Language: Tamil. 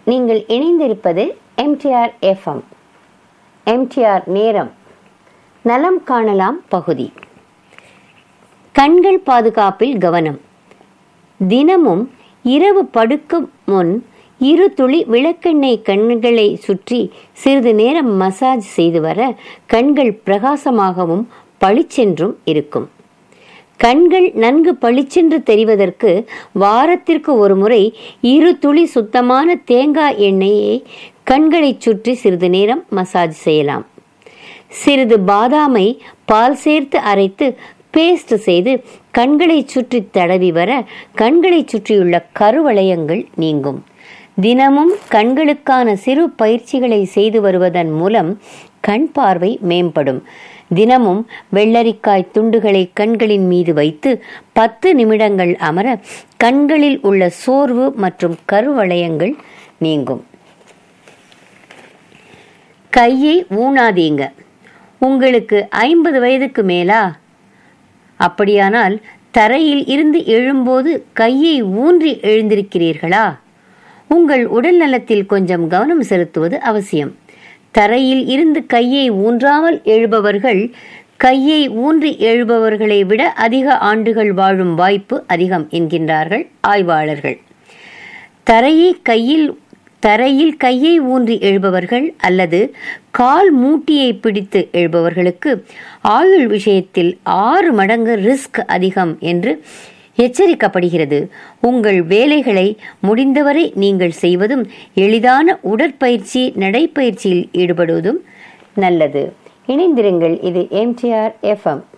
நீங்கள் இணைந்திருப்பது எம்டிஆர் எஃப்எம் எம்டிஆர் நேரம் நலம் காணலாம் பகுதி கண்கள் பாதுகாப்பில் கவனம் தினமும் இரவு படுக்கும் முன் இரு துளி விளக்கெண்ணெய் கண்களை சுற்றி சிறிது நேரம் மசாஜ் செய்து வர கண்கள் பிரகாசமாகவும் பளிச்சென்றும் இருக்கும் கண்கள் நன்கு பளிச்சென்று தெரிவதற்கு வாரத்திற்கு ஒரு முறை இரு துளி சுத்தமான தேங்காய் எண்ணெயை கண்களைச் சுற்றி சிறிது நேரம் மசாஜ் செய்யலாம் சிறிது பாதாமை பால் சேர்த்து அரைத்து பேஸ்ட் செய்து கண்களை சுற்றி தடவி வர கண்களை சுற்றியுள்ள கருவளையங்கள் நீங்கும் தினமும் கண்களுக்கான சிறு பயிற்சிகளை செய்து வருவதன் மூலம் கண் பார்வை மேம்படும் தினமும் வெள்ளரிக்காய் துண்டுகளை கண்களின் மீது வைத்து பத்து நிமிடங்கள் அமர கண்களில் உள்ள சோர்வு மற்றும் கருவளையங்கள் நீங்கும் கையை ஊனாதீங்க உங்களுக்கு ஐம்பது வயதுக்கு மேலா அப்படியானால் தரையில் இருந்து எழும்போது கையை ஊன்றி எழுந்திருக்கிறீர்களா உங்கள் உடல் நலத்தில் கொஞ்சம் கவனம் செலுத்துவது அவசியம் தரையில் இருந்து கையை ஊன்றாமல் எழுபவர்கள் கையை ஊன்றி எழுபவர்களை விட அதிக ஆண்டுகள் வாழும் வாய்ப்பு அதிகம் என்கின்றார்கள் ஆய்வாளர்கள் தரையை கையில் தரையில் கையை ஊன்றி எழுபவர்கள் அல்லது கால் மூட்டியை பிடித்து எழுபவர்களுக்கு ஆயுள் விஷயத்தில் ஆறு மடங்கு ரிஸ்க் அதிகம் என்று எச்சரிக்கப்படுகிறது உங்கள் வேலைகளை முடிந்தவரை நீங்கள் செய்வதும் எளிதான உடற்பயிற்சி நடைப்பயிற்சியில் ஈடுபடுவதும் நல்லது இணைந்திருங்கள் இது எம்டிஆர் எஃப்எம்